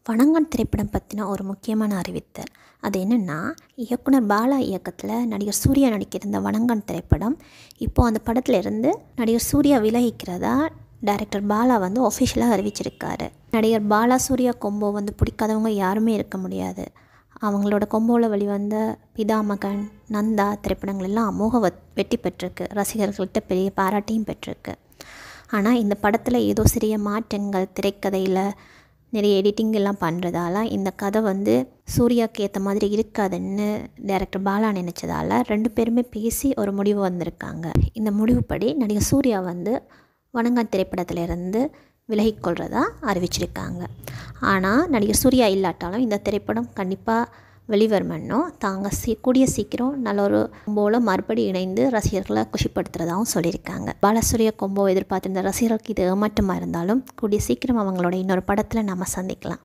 வணங்கன் திரைப்படம் பற்றின ஒரு முக்கியமான அறிவித்தல் அது என்னென்னா இயக்குனர் பாலா இயக்கத்தில் நடிகர் சூர்யா நடிக்கிற இந்த வணங்கன் திரைப்படம் இப்போது அந்த படத்தில் இருந்து நடிகர் சூர்யா விலகிக்கிறதா டைரக்டர் பாலா வந்து ஒஃபிஷியலாக அறிவிச்சிருக்காரு நடிகர் பாலா சூர்யா கொம்போ வந்து பிடிக்காதவங்க யாருமே இருக்க முடியாது அவங்களோட கொம்போவில் வெளிவந்த பிதாமகன் நந்தா திரைப்படங்கள் எல்லாம் அமோக வத் வெற்றி பெற்றிருக்கு ரசிகர்கள்கிட்ட பெரிய பாராட்டையும் பெற்றிருக்கு ஆனால் இந்த படத்தில் ஏதோ சிறிய மாற்றங்கள் திரைக்கதையில் நிறைய எடிட்டிங் எல்லாம் பண்ணுறதால இந்த கதை வந்து சூர்யாவுக்கு ஏற்ற மாதிரி இருக்காதுன்னு டேரக்டர் பாலா நினச்சதால ரெண்டு பேருமே பேசி ஒரு முடிவு வந்திருக்காங்க இந்த முடிவுப்படி நடிகர் சூர்யா வந்து வணங்கன் திரைப்படத்திலிருந்து விலகிக்கொள்கிறதா அறிவிச்சிருக்காங்க ஆனால் நடிகர் சூர்யா இல்லாட்டாலும் இந்த திரைப்படம் கண்டிப்பாக வெளிவருமன்னும் தாங்க சீ கூடிய சீக்கிரம் நல்ல ஒரு கொம்போல மறுபடி இணைந்து ரசிகர்களை குஷிப்படுத்துகிறதாகவும் சொல்லியிருக்காங்க பாலசூரிய கொம்போ எதிர்பார்த்திருந்த ரசிகர்களுக்கு இது ஏமாற்றமாக இருந்தாலும் கூடிய சீக்கிரம் அவங்களோட இன்னொரு படத்தில் நம்ம சந்திக்கலாம்